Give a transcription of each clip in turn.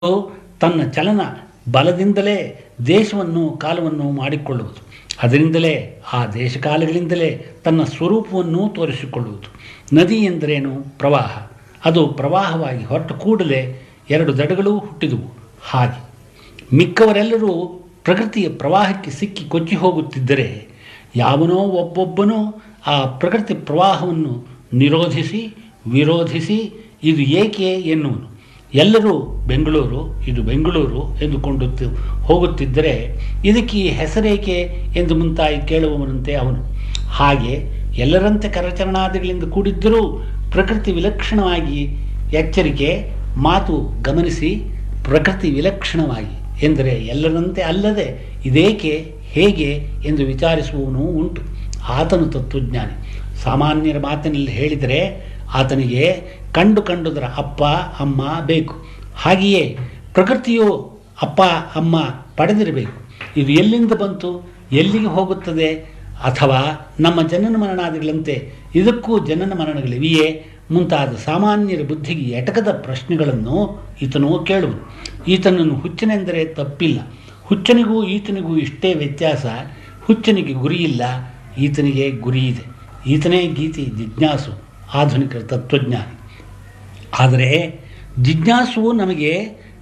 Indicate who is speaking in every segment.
Speaker 1: ತನ್ನ ಚಲನ ಬಲದಿಂದಲೇ ದೇಶವನ್ನು ಕಾಲವನ್ನು ಮಾಡಿಕೊಳ್ಳುವುದು ಅದರಿಂದಲೇ ಆ ದೇಶಕಾಲಗಳಿಂದಲೇ ತನ್ನ ಸ್ವರೂಪವನ್ನು ತೋರಿಸಿಕೊಳ್ಳುವುದು ನದಿ ಎಂದರೇನು ಪ್ರವಾಹ ಅದು ಪ್ರವಾಹವಾಗಿ ಹೊರಟ ಕೂಡಲೇ ಎರಡು ದಡಗಳು ಹುಟ್ಟಿದುವು ಹಾಗೆ ಮಿಕ್ಕವರೆಲ್ಲರೂ ಪ್ರಕೃತಿಯ ಪ್ರವಾಹಕ್ಕೆ ಸಿಕ್ಕಿ ಕೊಚ್ಚಿ ಹೋಗುತ್ತಿದ್ದರೆ ಯಾವನೋ ಒಬ್ಬೊಬ್ಬನೂ ಆ ಪ್ರಕೃತಿ ಪ್ರವಾಹವನ್ನು ನಿರೋಧಿಸಿ ವಿರೋಧಿಸಿ ಇದು ಏಕೆ ಎನ್ನುವನು ಎಲ್ಲರೂ ಬೆಂಗಳೂರು ಇದು ಬೆಂಗಳೂರು ಎಂದುಕೊಂಡು ಹೋಗುತ್ತಿದ್ದರೆ ಇದಕ್ಕೆ ಈ ಹೆಸರೇಕೆ ಎಂದು ಮುಂತಾಗಿ ಕೇಳುವವನಂತೆ ಅವನು ಹಾಗೆ ಎಲ್ಲರಂತೆ ಕರಚರಣಾದಿಗಳಿಂದ ಕೂಡಿದ್ದರೂ ಪ್ರಕೃತಿ ವಿಲಕ್ಷಣವಾಗಿ ಎಚ್ಚರಿಕೆ ಮಾತು ಗಮನಿಸಿ ಪ್ರಕೃತಿ ವಿಲಕ್ಷಣವಾಗಿ ಎಂದರೆ ಎಲ್ಲರಂತೆ ಅಲ್ಲದೆ ಇದೇಕೆ ಹೇಗೆ ಎಂದು ವಿಚಾರಿಸುವವನು ಉಂಟು ಆತನು ತತ್ವಜ್ಞಾನಿ ಸಾಮಾನ್ಯರ ಮಾತಿನಲ್ಲಿ ಹೇಳಿದರೆ ಆತನಿಗೆ ಕಂಡು ಕಂಡುದರ ಅಪ್ಪ ಅಮ್ಮ ಬೇಕು ಹಾಗೆಯೇ ಪ್ರಕೃತಿಯು ಅಪ್ಪ ಅಮ್ಮ ಪಡೆದಿರಬೇಕು ಇದು ಎಲ್ಲಿಂದ ಬಂತು ಎಲ್ಲಿಗೆ ಹೋಗುತ್ತದೆ ಅಥವಾ ನಮ್ಮ ಜನನ ಮರಣಾದಿಗಳಂತೆ ಇದಕ್ಕೂ ಜನನ ಮರಣಗಳಿವೆಯೇ ಮುಂತಾದ ಸಾಮಾನ್ಯರ ಬುದ್ಧಿಗೆ ಎಟಕದ ಪ್ರಶ್ನೆಗಳನ್ನು ಈತನು ಕೇಳುವನು ಈತನನ್ನು ಹುಚ್ಚನೆಂದರೆ ತಪ್ಪಿಲ್ಲ ಹುಚ್ಚನಿಗೂ ಈತನಿಗೂ ಇಷ್ಟೇ ವ್ಯತ್ಯಾಸ ಹುಚ್ಚನಿಗೆ ಗುರಿಯಿಲ್ಲ ಈತನಿಗೆ ಗುರಿ ಇದೆ ಈತನೇ ಗೀತಿ ಜಿಜ್ಞಾಸು ಆಧುನಿಕ ತತ್ವಜ್ಞಾನಿ ಆದರೆ ಜಿಜ್ಞಾಸು ನಮಗೆ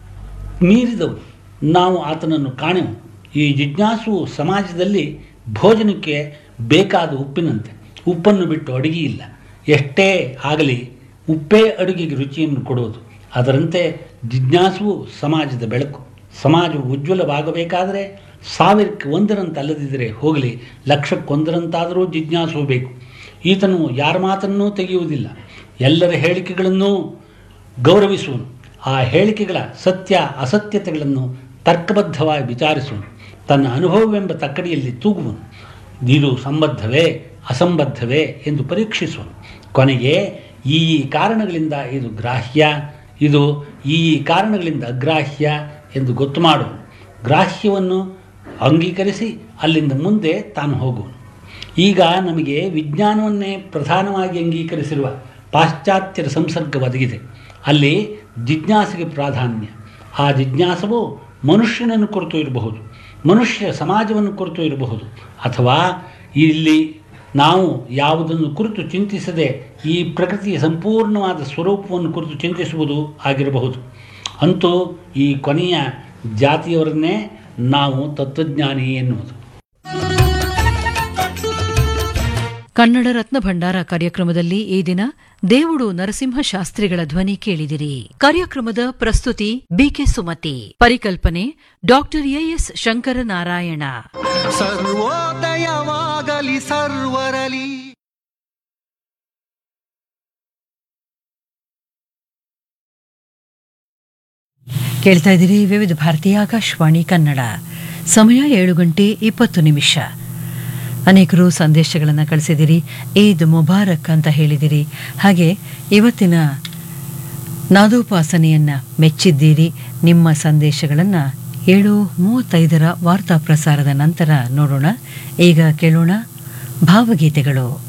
Speaker 1: ಮೀರಿದವು ನಾವು ಆತನನ್ನು ಕಾಣೆವು ಈ ಜಿಜ್ಞಾಸು ಸಮಾಜದಲ್ಲಿ ಭೋಜನಕ್ಕೆ ಬೇಕಾದ ಉಪ್ಪಿನಂತೆ ಉಪ್ಪನ್ನು ಬಿಟ್ಟು ಅಡುಗೆ ಇಲ್ಲ ಎಷ್ಟೇ ಆಗಲಿ ಉಪ್ಪೇ ಅಡುಗೆಗೆ ರುಚಿಯನ್ನು ಕೊಡುವುದು ಅದರಂತೆ ಜಿಜ್ಞಾಸುವು ಸಮಾಜದ ಬೆಳಕು ಸಮಾಜವು ಉಜ್ವಲವಾಗಬೇಕಾದರೆ ಸಾವಿರಕ್ಕೆ ಒಂದರಂತಲ್ಲದಿದ್ದರೆ ಹೋಗಲಿ ಲಕ್ಷಕ್ಕೊಂದರಂತಾದರೂ ಜಿಜ್ಞಾಸು ಬೇಕು ಈತನು ಯಾರ ಮಾತನ್ನೂ ತೆಗೆಯುವುದಿಲ್ಲ ಎಲ್ಲರ ಹೇಳಿಕೆಗಳನ್ನೂ ಗೌರವಿಸುವನು ಆ ಹೇಳಿಕೆಗಳ ಸತ್ಯ ಅಸತ್ಯತೆಗಳನ್ನು ತರ್ಕಬದ್ಧವಾಗಿ ವಿಚಾರಿಸುವನು ತನ್ನ ಅನುಭವವೆಂಬ ತಕ್ಕಡಿಯಲ್ಲಿ ತೂಗುವನು ಇದು ಸಂಬದ್ಧವೇ ಅಸಂಬದ್ಧವೇ ಎಂದು ಪರೀಕ್ಷಿಸುವನು ಕೊನೆಗೆ ಈ ಕಾರಣಗಳಿಂದ ಇದು ಗ್ರಾಹ್ಯ ಇದು ಈ ಕಾರಣಗಳಿಂದ ಅಗ್ರಾಹ್ಯ ಎಂದು ಗೊತ್ತು ಮಾಡುವನು ಗ್ರಾಹ್ಯವನ್ನು ಅಂಗೀಕರಿಸಿ ಅಲ್ಲಿಂದ ಮುಂದೆ ತಾನು ಹೋಗುವನು ಈಗ ನಮಗೆ ವಿಜ್ಞಾನವನ್ನೇ ಪ್ರಧಾನವಾಗಿ ಅಂಗೀಕರಿಸಿರುವ ಪಾಶ್ಚಾತ್ಯರ ಸಂಸರ್ಗ ಒದಗಿದೆ ಅಲ್ಲಿ ಜಿಜ್ಞಾಸೆಗೆ ಪ್ರಾಧಾನ್ಯ ಆ ಜಿಜ್ಞಾಸವು ಮನುಷ್ಯನನ್ನು ಕುರಿತು ಇರಬಹುದು ಮನುಷ್ಯ ಸಮಾಜವನ್ನು ಕುರಿತು ಇರಬಹುದು ಅಥವಾ ಇಲ್ಲಿ ನಾವು ಯಾವುದನ್ನು ಕುರಿತು ಚಿಂತಿಸದೆ ಈ ಪ್ರಕೃತಿಯ ಸಂಪೂರ್ಣವಾದ ಸ್ವರೂಪವನ್ನು ಕುರಿತು ಚಿಂತಿಸುವುದು ಆಗಿರಬಹುದು ಅಂತೂ ಈ ಕೊನೆಯ ಜಾತಿಯವರನ್ನೇ ನಾವು ತತ್ವಜ್ಞಾನಿ ಎನ್ನುವುದು
Speaker 2: ಕನ್ನಡ ರತ್ನ ಭಂಡಾರ ಕಾರ್ಯಕ್ರಮದಲ್ಲಿ ಈ ದಿನ ದೇವುಡು ನರಸಿಂಹ ಶಾಸ್ತ್ರಿಗಳ ಧ್ವನಿ ಕೇಳಿದಿರಿ ಕಾರ್ಯಕ್ರಮದ ಪ್ರಸ್ತುತಿ ಬಿಕೆ ಸುಮತಿ ಪರಿಕಲ್ಪನೆ ಡಾಕ್ಟರ್ ಎಎಸ್ ಶಂಕರನಾರಾಯಣ
Speaker 3: ಸರ್ವೋದಯವಾಗಲಿ ಸರ್ವರಲಿ
Speaker 2: ಕೇಳ್ತಾ ಇದ್ದೀರಿ ವಿವಿಧ ಭಾರತೀಯ ಆಕಾಶವಾಣಿ ಕನ್ನಡ ಸಮಯ ಏಳು ಗಂಟೆ ಇಪ್ಪತ್ತು ನಿಮಿಷ ಅನೇಕರು ಸಂದೇಶಗಳನ್ನು ಕಳಿಸಿದಿರಿ ಈದ್ ಮುಬಾರಕ್ ಅಂತ ಹೇಳಿದಿರಿ ಹಾಗೆ ಇವತ್ತಿನ ನಾದೋಪಾಸನೆಯನ್ನು ಮೆಚ್ಚಿದ್ದೀರಿ ನಿಮ್ಮ ಸಂದೇಶಗಳನ್ನು ಏಳು ಮೂವತ್ತೈದರ ವಾರ್ತಾ ಪ್ರಸಾರದ ನಂತರ ನೋಡೋಣ ಈಗ ಕೇಳೋಣ ಭಾವಗೀತೆಗಳು